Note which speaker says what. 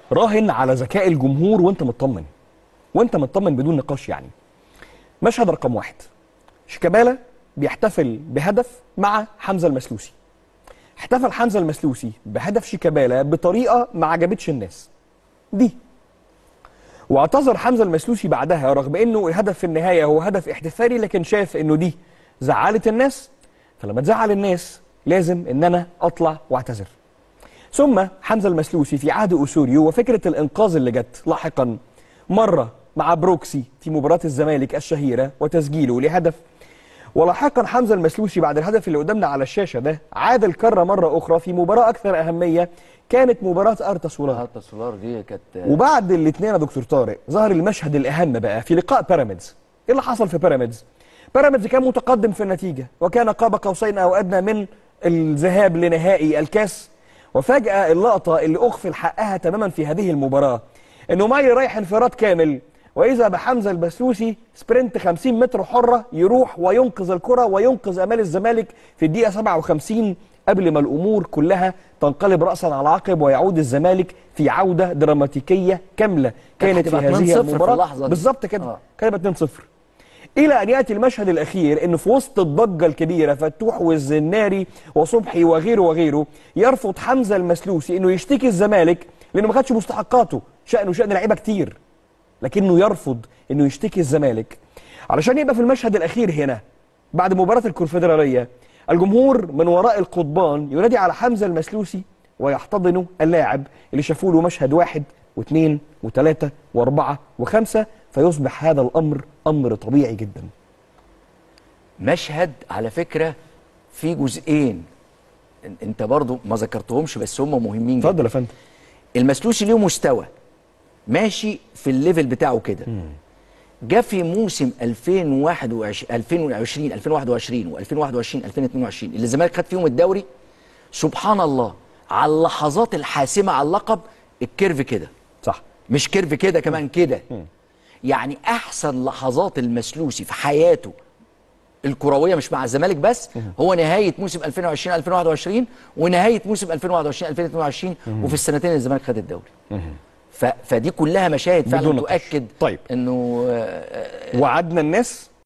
Speaker 1: راهن على ذكاء الجمهور وانت مطمن وانت مطمن بدون نقاش يعني مشهد رقم واحد شيكابالا بيحتفل بهدف مع حمزه المسلوسي احتفل حمزه المسلوسي بهدف شيكابالا بطريقه ما عجبتش الناس دي واعتذر حمزه المسلوسي بعدها رغم انه الهدف في النهايه هو هدف احتفالي لكن شاف انه دي زعلت الناس فلما تزعل الناس لازم ان انا اطلع واعتذر ثم حمزه المسلوسي في عهد اسوريو وفكره الانقاذ اللي جت لاحقا مره مع بروكسي في مباراه الزمالك الشهيره وتسجيله لهدف ولاحقا حمزه المسلوسي بعد الهدف اللي قدامنا على الشاشه ده عاد الكره مره اخرى في مباراه اكثر اهميه كانت مباراه ارتا سولار
Speaker 2: ارتا سولار دي كانت
Speaker 1: وبعد الاثنين يا دكتور طارق ظهر المشهد الاهم بقى في لقاء بيراميدز ايه اللي حصل في بيراميدز بيراميدز كان متقدم في النتيجه وكان قاب قوسين او ادنى من الذهاب لنهائي الكاس وفجاه اللقطه اللي اغفل حقها تماما في هذه المباراه انه ماي رايح انفراد كامل واذا بحمزه البسوسي سبرنت 50 متر حره يروح وينقذ الكره وينقذ امال الزمالك في الدقيقه 57 قبل ما الامور كلها تنقلب راسا على عقب ويعود الزمالك في عوده دراماتيكيه كامله كانت في
Speaker 2: هتبقى 2-0
Speaker 1: هذه
Speaker 2: في
Speaker 1: المباراه
Speaker 2: اللحظة دي.
Speaker 1: بالظبط كده
Speaker 2: آه.
Speaker 1: كانت 2-0 الى ان ياتي المشهد الاخير ان في وسط الضجه الكبيره فتوح والزناري وصبحي وغيره وغيره يرفض حمزه المسلوسي انه يشتكي الزمالك لانه ما خدش مستحقاته شانه شان لعيبه كتير لكنه يرفض انه يشتكي الزمالك علشان يبقى في المشهد الاخير هنا بعد مباراه الكونفدراليه الجمهور من وراء القضبان ينادي على حمزه المسلوسي ويحتضنه اللاعب اللي شافوا له مشهد واحد واثنين وثلاثه واربعه وخمسه فيصبح هذا الامر امر طبيعي جدا
Speaker 2: مشهد على فكره في جزئين إن- انت برضو ما ذكرتهمش بس هم مهمين جدا
Speaker 1: اتفضل يا فندم
Speaker 2: المسلوسي ليه مستوى ماشي في الليفل بتاعه كده جه في موسم 2021 2020 2021 و2021 2022 اللي الزمالك خد فيهم الدوري سبحان الله على اللحظات الحاسمه على اللقب الكيرف كده
Speaker 1: صح
Speaker 2: مش كيرف كده كمان كده يعني احسن لحظات المسلوسي في حياته الكرويه مش مع الزمالك بس هو نهايه موسم 2020 2021 ونهايه موسم 2021 2022 وفي السنتين اللي الزمالك خد الدوري ف... فدي كلها مشاهد فعلا
Speaker 1: بدون نقاش.
Speaker 2: تؤكد
Speaker 1: طيب.
Speaker 2: انه آه،
Speaker 1: وعدنا الناس